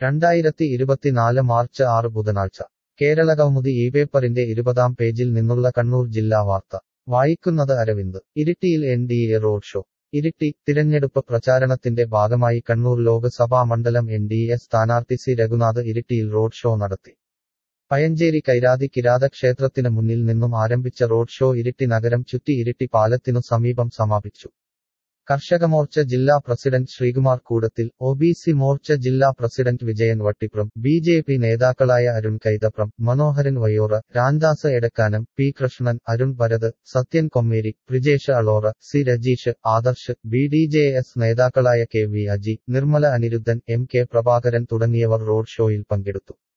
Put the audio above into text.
രണ്ടായിരത്തി ഇരുപത്തിനാല് മാർച്ച് ആറ് ബുധനാഴ്ച കേരളകൗമുദി ഈ പേപ്പറിന്റെ ഇരുപതാം പേജിൽ നിന്നുള്ള കണ്ണൂർ ജില്ലാ വാർത്ത വായിക്കുന്നത് അരവിന്ദ് ഇരിട്ടിയിൽ N D A road show Iritty തിരഞ്ഞെടുപ്പ് പ്രചാരണത്തിന്റെ ഭാഗമായി കണ്ണൂർ ലോക്സഭാ മണ്ഡലം എൻ ഡി എ സ്ഥാനാർത്ഥി സി രഘുനാഥ് ഇരിട്ടിയിൽ റോഡ് ഷോ നടത്തി പയഞ്ചേരി കൈരാതി കിരാത ക്ഷേത്രത്തിന് മുന്നിൽ നിന്നും ആരംഭിച്ച റോഡ് ഷോ ഇരിട്ടി നഗരം ചുറ്റി ഇരിട്ടി പാലത്തിനു സമീപം സമാപിച്ചു കർഷക മോർച്ച ജില്ലാ പ്രസിഡന്റ് ശ്രീകുമാർ കൂടത്തിൽ ഒ ബി സി മോർച്ച ജില്ലാ president Vijayan Vattiprem B J P നേതാക്കളായ Arun Kaithapram Manoharan Vayyora Ramdas Edakkanam P Krishnan Arun Bharath Sathyan Kommeri Prijesh Alora C Rajeesh Adarsh B D J S നേതാക്കളായ K V Aji Nirmala Aniruddhan M K Prabhakaran തുടങ്ങിയവർ റോഡ് ഷോയിൽ പങ്കെടുത്തു